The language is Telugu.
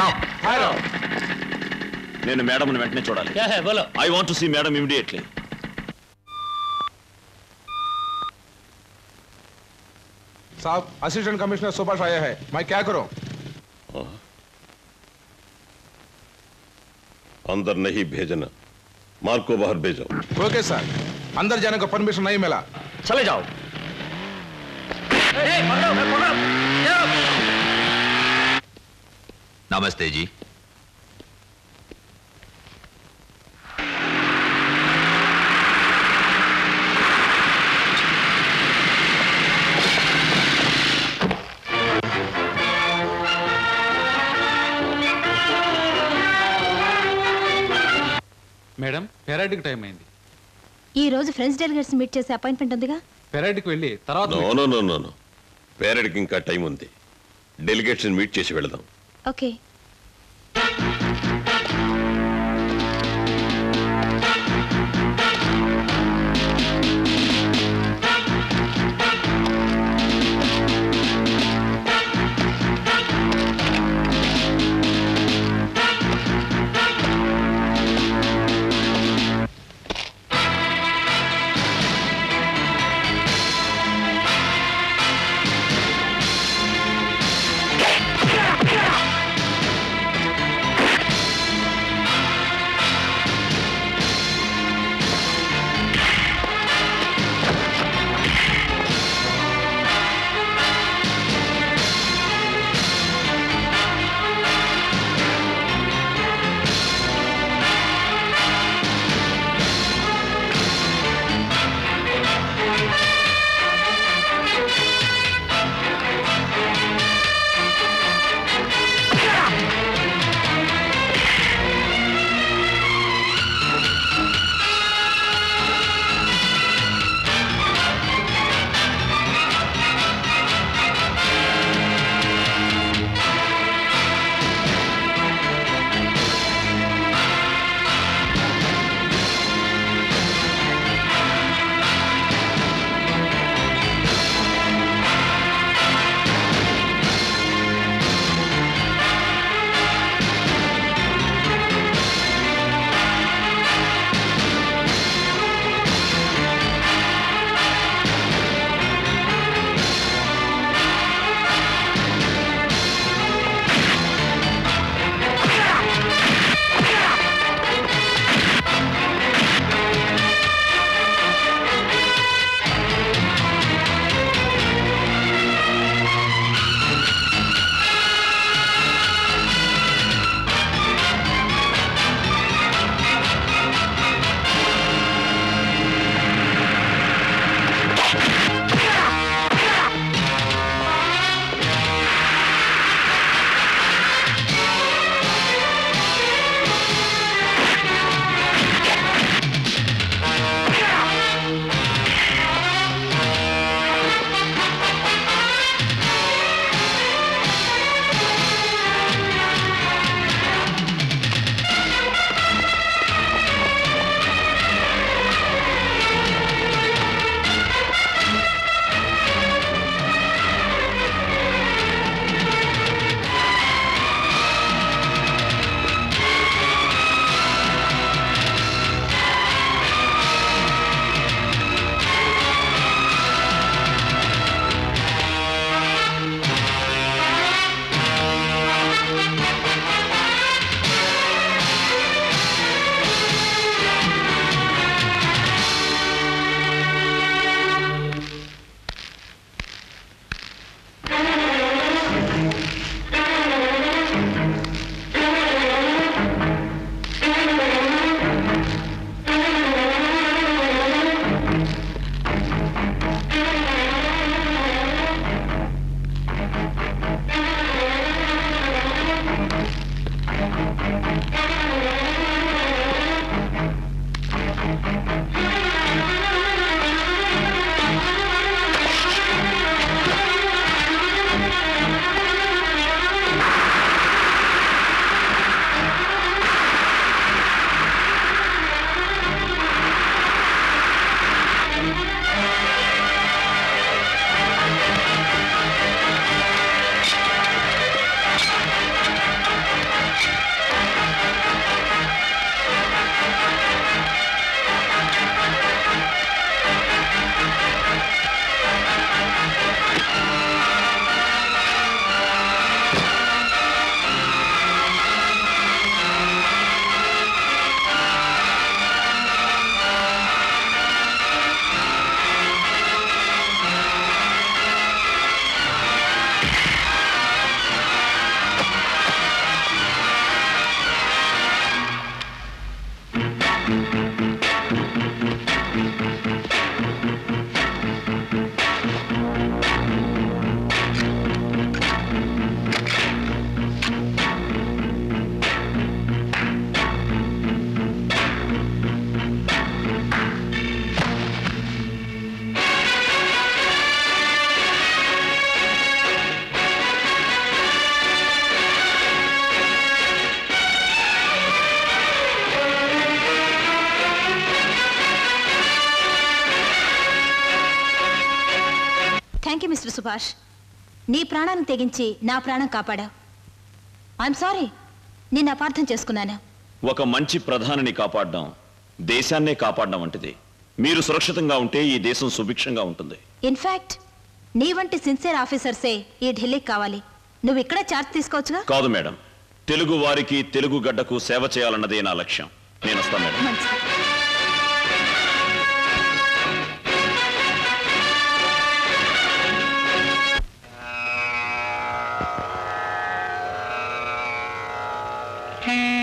హలో నేను మేడం వెంటనే చూడాలి क्या है बोलो I want to see madam immediately साहब असिस्टेंट कमिश्नर सुभाष आया है मैं क्या करूं अंदर नहीं भेजना मार्क को बाहर भेजो ओके सर अंदर जाने को परमिशन नहीं मिला చలే జాओ नमस्ते जी మేడం పెరాడికి టైం అయింది ఈ రోజు ఫ్రెండ్స్ డెలిగేట్స్ మీట్ చేసే అపాయింట్మెంట్ ఉందిగా పెరాడికి వెళ్ళి తర్వాత no no no no no పేరెడ్కి ఇంకా టైం ఉంది డెలిగేట్స్ మీట్ చేసి వెళదాం ఓకే Yeah! సుభాష్ నీ ప్రాణాన్ని తెగించి నా ప్రాణం కాపాడావు ఐఎమ్ సారీ నిన్ను అపార్థం చేసుకున్నాను ఒక మంచి ప్రధానిని కాపాడడం దేశాన్నే కాపాడడం వంటిది మీరు సురక్షితంగా ఉంటే ఈ దేశం సుభిక్షంగా ఉంటుంది ఇన్ఫాక్ట్ నీ వంటి సిన్సియర్ ఆఫీసర్సే ఈ ఢిల్లీకి కావాలి నువ్వు ఇక్కడే చార్జ్ తీసుకోవచ్చుగా కాదు మేడం తెలుగు వారికి తెలుగు గడ్డకు సేవ చేయాలన్నదే నా లక్ష్యం నేను వస్తాను మేడం మంచిది Hey.